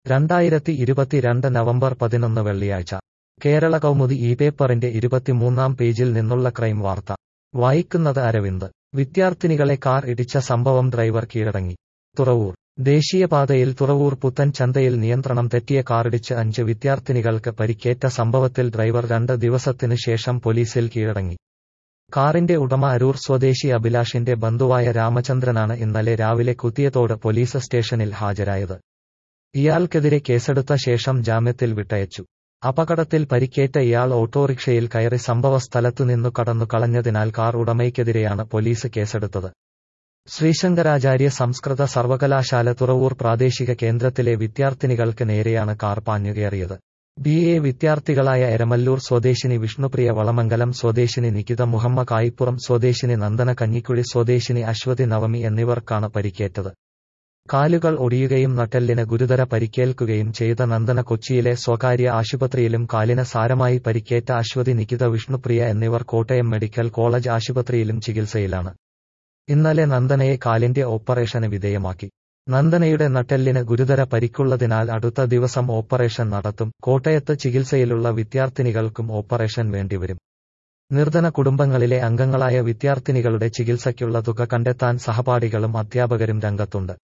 രണ്ടായിരത്തി ഇരുപത്തിരണ്ട് നവംബർ പതിനൊന്ന് വെള്ളിയാഴ്ച കേരള കൗമുദി ഈ പേപ്പറിന്റെ ഇരുപത്തിമൂന്നാം പേജിൽ നിന്നുള്ള ക്രൈം വാർത്ത വായിക്കുന്നത് അരവിന്ദ് വിദ്യാർത്ഥിനികളെ കാർ ഇടിച്ച സംഭവം ഡ്രൈവർ കീഴടങ്ങി തുറവൂർ ദേശീയപാതയിൽ തുറവൂർ പുത്തൻ ചന്തയിൽ നിയന്ത്രണം തെറ്റിയ കാറിടിച്ച് അഞ്ച് വിദ്യാർത്ഥിനികൾക്ക് പരിക്കേറ്റ സംഭവത്തിൽ ഡ്രൈവർ രണ്ട് ദിവസത്തിനു ശേഷം പോലീസിൽ കീഴടങ്ങി കാറിന്റെ ഉടമ അരൂർ സ്വദേശി അഭിലാഷിന്റെ ബന്ധുവായ രാമചന്ദ്രനാണ് ഇന്നലെ രാവിലെ കുത്തിയതോട് പോലീസ് സ്റ്റേഷനിൽ ഹാജരായത് ഇയാൾക്കെതിരെ കേസെടുത്ത ശേഷം ജാമ്യത്തിൽ വിട്ടയച്ചു അപകടത്തിൽ പരിക്കേറ്റ ഇയാൾ ഓട്ടോറിക്ഷയിൽ കയറി സംഭവസ്ഥലത്തുനിന്നു കടന്നു കളഞ്ഞതിനാൽ കാർ ഉടമയ്ക്കെതിരെയാണ് പോലീസ് കേസെടുത്തത് ശ്രീശങ്കരാചാര്യ സംസ്കൃത സർവകലാശാല തുറവൂർ പ്രാദേശിക കേന്ദ്രത്തിലെ വിദ്യാർത്ഥിനികൾക്ക് നേരെയാണ് കാർ പാഞ്ഞുകയറിയത് ബി എ വിദ്യാർത്ഥികളായ എരമല്ലൂർ സ്വദേശിനി വിഷ്ണുപ്രിയ വളമംഗലം സ്വദേശിനി നികിത മുഹമ്മ കായിപ്പുറം സ്വദേശിനി നന്ദന കഞ്ഞിക്കുഴി സ്വദേശിനി അശ്വതി നവമി എന്നിവർക്കാണ് പരിക്കേറ്റത് കാലുകൾ ഒടിയുകയും നട്ടെല്ലിന് ഗുരുതര പരിക്കേൽക്കുകയും ചെയ്ത നന്ദന കൊച്ചിയിലെ സ്വകാര്യ ആശുപത്രിയിലും കാലിന് സാരമായി പരിക്കേറ്റ അശ്വതി നികിത വിഷ്ണുപ്രിയ എന്നിവർ കോട്ടയം മെഡിക്കൽ കോളേജ് ആശുപത്രിയിലും ചികിത്സയിലാണ് ഇന്നലെ നന്ദനയെ കാലിന്റെ ഓപ്പറേഷന് വിധേയമാക്കി നന്ദനയുടെ നട്ടെല്ലിന് ഗുരുതര പരിക്കുള്ളതിനാൽ അടുത്ത ദിവസം ഓപ്പറേഷൻ നടത്തും കോട്ടയത്ത് ചികിത്സയിലുള്ള വിദ്യാർത്ഥിനികൾക്കും ഓപ്പറേഷൻ വേണ്ടിവരും നിർധന കുടുംബങ്ങളിലെ അംഗങ്ങളായ വിദ്യാർത്ഥിനികളുടെ ചികിത്സയ്ക്കുള്ള തുക കണ്ടെത്താൻ സഹപാഠികളും അധ്യാപകരും രംഗത്തുണ്ട്